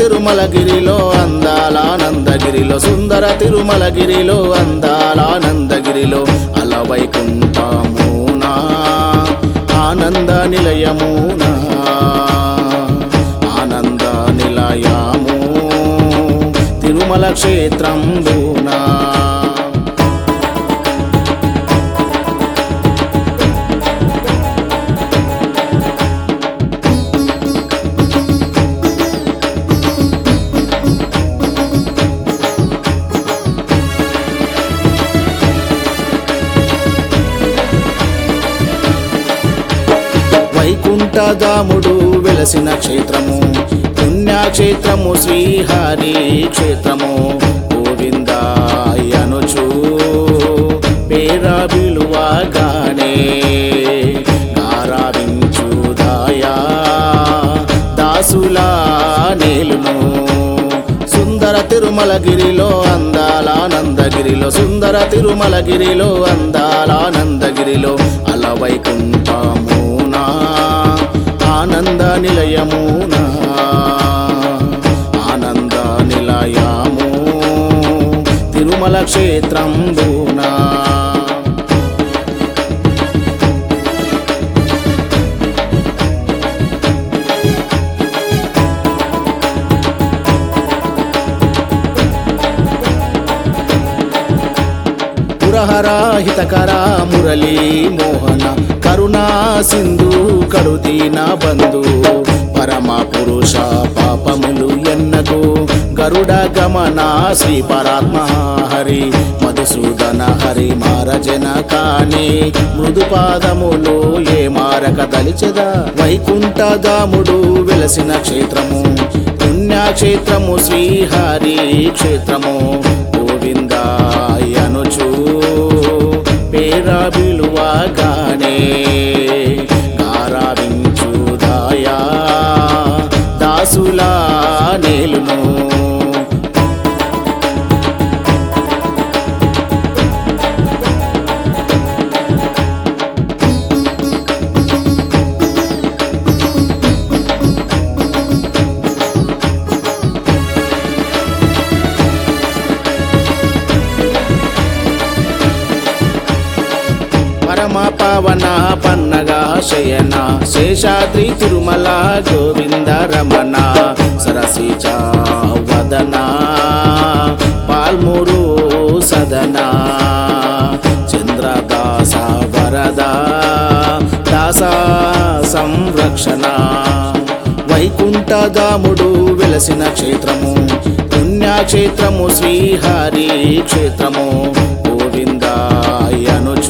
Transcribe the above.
తిరుమలగిరిలో అందాలానందగిరిలో సుందర తిరుమలగిరిలో అందాలానందగిరిలో అలవైకుంఠమునా ఆనంద నిలయమునా ఆనంద నిలయము తిరుమల క్షేత్రంబునా వైకుంఠధాముడు వెలసిన క్షేత్రము పుణ్యక్షేత్రము శ్రీహరి క్షేత్రము గోవిందాయనుచు పేర విలువగానే గారావించుదాయా దాసులా నేలును సుందర తిరుమలగిరిలో అందాలానందగిరిలో సుందర తిరుమలగిరిలో అందాలానందగిరిలో అలవైకుంఠమునా ఆనంద నిలయమునా ఆనంద నిలయము తిరుమల క్షేత్రంబునా పురహర హితకర మురళీ మోహన కరుణా సింధు కరుదీన బంధు పరమ పురుష పాపములు ఎన్నకు గరుడ గమన శ్రీ పరాత్మ హరి మధుసూదన హరి మారజన కాని మృదు పాదములు ఏ మారక దలిచెద వైకుంఠధాముడు వెలసిన క్షేత్రము పుణ్యక్షేత్రము శ్రీహరి క్షేత్రము గోవిందాయనుచు పేర విలువగానే గారావించుదాయా దాసులా నేలును పరమ పవన పన్నగా శయన శేషాద్రి తిరుమల గోవింద రమణ సరసిజ వదన పాల్మురు సదన చంద్రదాస వరద దాస సంరక్షణ వైకుంఠధాముడు వెలసిన క్షేత్రము పుణ్యక్షేత్రము శ్రీహరి క్షేత్రము గోవిందాయనుచు